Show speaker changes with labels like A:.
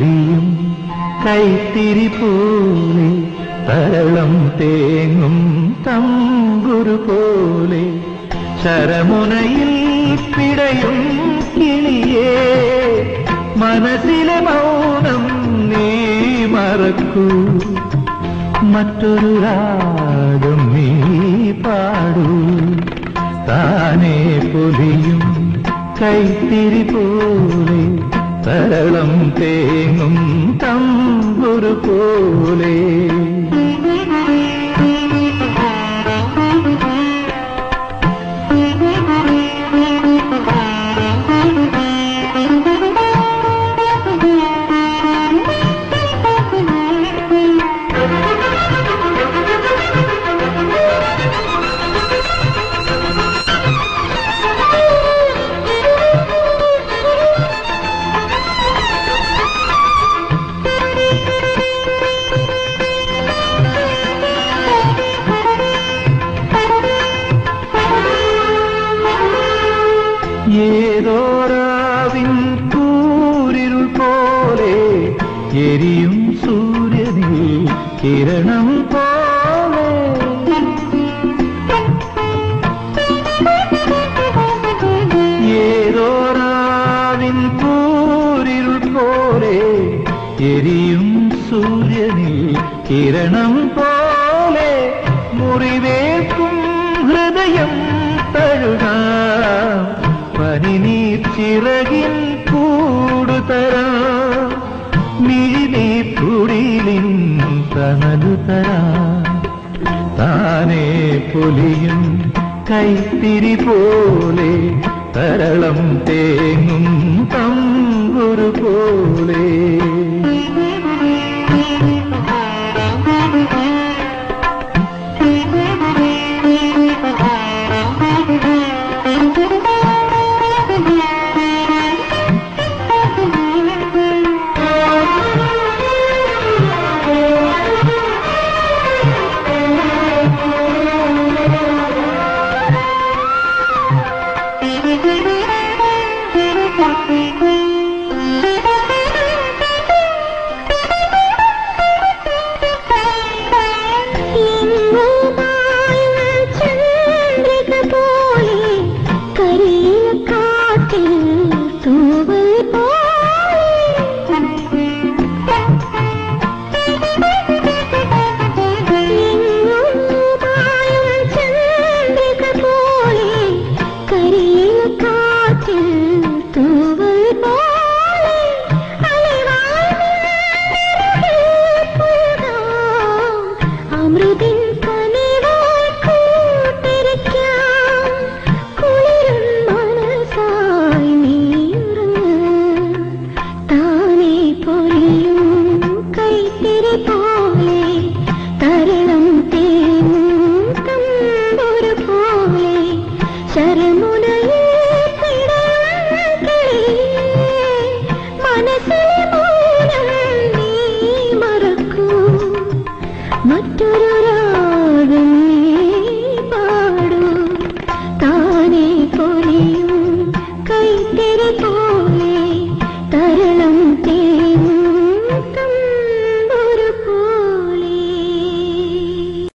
A: പൊലിയും കൈത്തിരി പോലെ തരളം തേങ്ങും തമ്പുരു പോലെ ശരമുനയിൽ പിടയും കിളിയേ മനസ്സിലെ മൗനം നീ മറക്കൂ മറ്റൊരു രാഗം നീ പാടൂ താനേ പൊലിയും കൈത്തിരി പോലെ തരളം തേങ്ങും തമ്പുരു പോലെ ഏതോരാവിൻ കൂരിരുൾ പോലെ എരിയും സൂര്യനിൽ കിരണം പോലെ ഏതോരാവിൻ കൂരിരുൾ പോലെ എരിയും സൂര്യനിൽ കിരണം പോലെ മുറിവേൽക്കും ഹൃദയം തഴുകാം പനിനീർ ചിറകിൻ കൂടുതരാം മിഴിനീർ കുടിലിൻ തണലു തരാം താനേ പൊലിയും കൈത്തിരി പോലെ തരളം തേങ്ങും തമ്പുരു പോലെ
B: ചന്ദ്രിക പോലെ കരിയ കാറ്റിൽ തൂവൽ ചന്ദ്രിക പോലെ കരിയ കാറ്റിൽ തൂവൽ പോലെ അമൃതിൻ കനിവായി കൂട്ടിരിക്കാം കുളിരും മനസ്സായി നീറുന്നു താനേ പൊലിയും കൈത്തിരി പോ